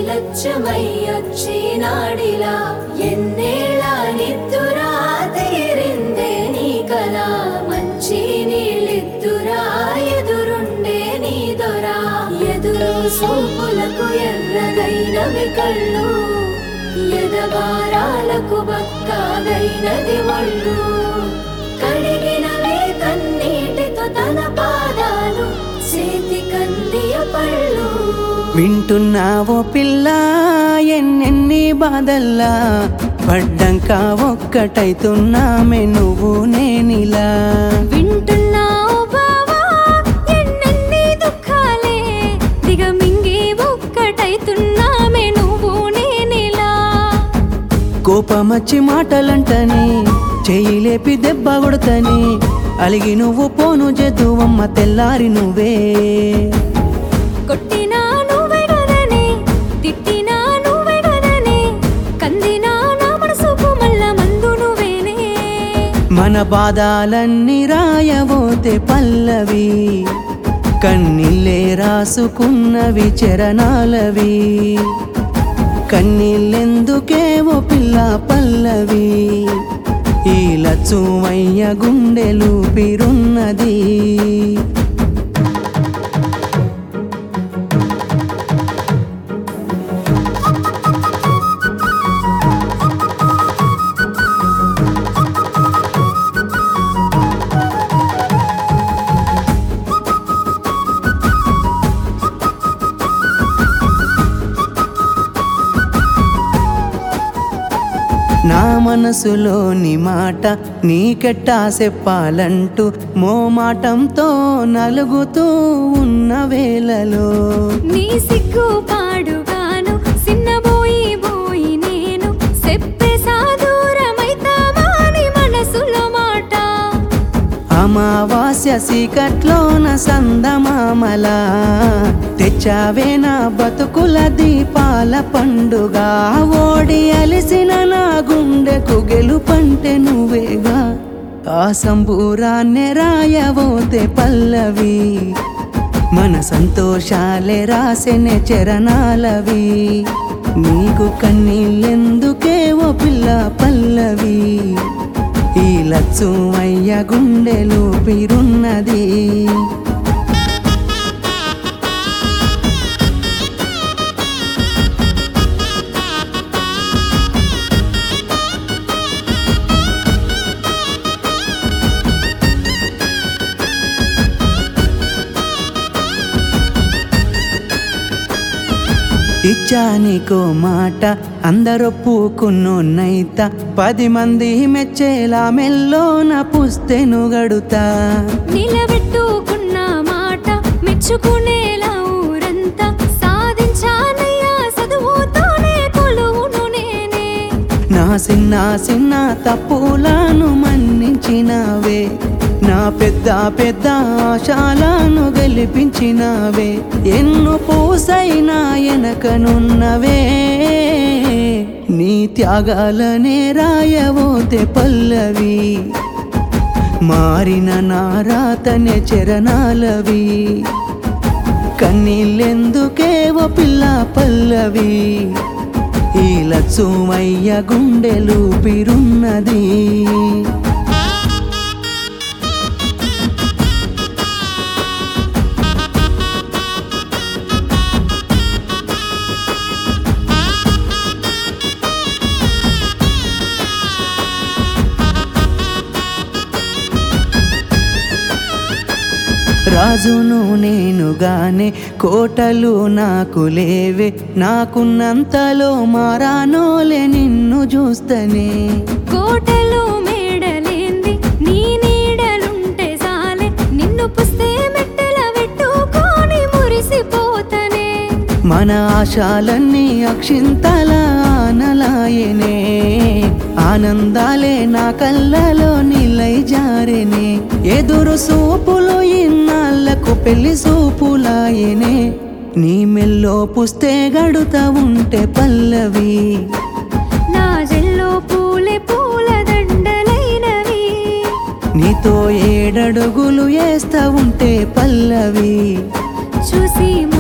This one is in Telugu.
లక్ష్యమయ్యొచ్చినాడిలా ఎన్నేళ్ళ నిద్దురా తీరిందే నీ కల మంచి నీళ్ళిద్దురా ఎదురుండే నీ దొరా ఎదురు సూపులకు ఎర్రగైనవి కళ్ళు ఎదవారాలకు బక్కాగైనది ఒళ్ళు కడిగినవే కన్నీటితో తన పాదాలు చేతి కందియ పళ్ళు వింటున్నావో పిల్ల ఎన్నెన్ని బాధల్లా పడ్డంక ఒక్కటైతున్నామే నువ్వు నేనిలా వింటున్నావు బావా ఎన్నెన్ని దుఃఖాలే దిగమింగి ఒక్కటైతున్నామే నువ్వు నేనిలా కోపమచ్చి మాటలంటని చెయ్యి లేపి దెబ్బ కొడతని అలిగి నువ్వు పోను జదువమ్మ తెల్లారి నువ్వే కొట్టినా నువ్వే కదనే తిట్టినా నువ్వే కదనే కందినా నా మనసుకు మల్ల మందు నువ్వేనే మన బాధాలన్నీ రాయబోతే పల్లవి కన్నీళ్ళే రాసుకున్నవి చరణాలవి కన్నీళ్ళెందుకేవో పిల్ల పల్లవి ఈ లచ్చుమయ్య గుండెలు పిరున్నది నా మనసులోని మాట నీకెట్టా చెప్పాలంటూ మోమాటంతో నలుగుతూ ఉన్న వేళలో నీ సిగ్గు పాడుగాను సిన్నబోయి బోయి నేను చెప్పే సాదూరమైతావా నీ మనసులో మాట అమావాస్య సీకట్లోన సందమామల తెచ్చావే నా బతుకుల దీపాల పండుగ ఓడి అలిసిన నా గుండెకు గెలుపంటే నువ్వేగా ఆ సంబూరాన్నే రాయబోతే పల్లవి మన సంతోషాలే రాసెనే చరణాలవి నీకు కన్నీళ్ళెందుకే ఓ పిల్ల పల్లవి ఈ లచ్చుమయ్య గుండెలు పిరున్నది ఇచ్చానికో మాట అందరొప్పుకున్నోన్నైత పది మంది మెచ్చేలా మెల్లోన పుస్తెను గడుతా నిలబెట్టుకున్న మాట మెచ్చుకునేలా ఊరంతా సాధించానయ్యా చదువుతోనే కొలువును నేనే నా చిన్న చిన్న తప్పులను మన్నించినావే నా పెద్ద పెద్ద ఆశాలను గెలిపించినావే ఎన్ను పూసైనా వెనకనున్నవే నీ త్యాగాలనే రాయబోతే పల్లవి మారిన నా రాతనే చరణాలవి కన్నీళ్ళెందుకేవో పిల్ల పల్లవి ఈ లచ్చుమయ్య గుండెలు పిరున్నది రాజును నేనుగానే కోటలు నాకు లేవే నాకున్నంతలో మారానోలే నిన్ను చూస్తనే కోటలు మేడలేంది నీ నీడలుంటే సాలే నిన్ను పుస్తే మెట్టెల పెట్టుకొని మురిసిపోతనే మన ఆశాలన్నీ అక్షింతల ఆనలాయనే ఆనందాలే నా కళ్ళలో నిలై జారెనే ఎదురు సూపులు ఇన్నాళ్లకు పెళ్లి సూపులాయనే నీ మెల్లో పుస్తే గడుతా ఉంటే పల్లవి నా జల్లో పూలే పూల దండలైనవి నీతో ఏడడుగులు వేస్తా ఉంటే పల్లవి చూసి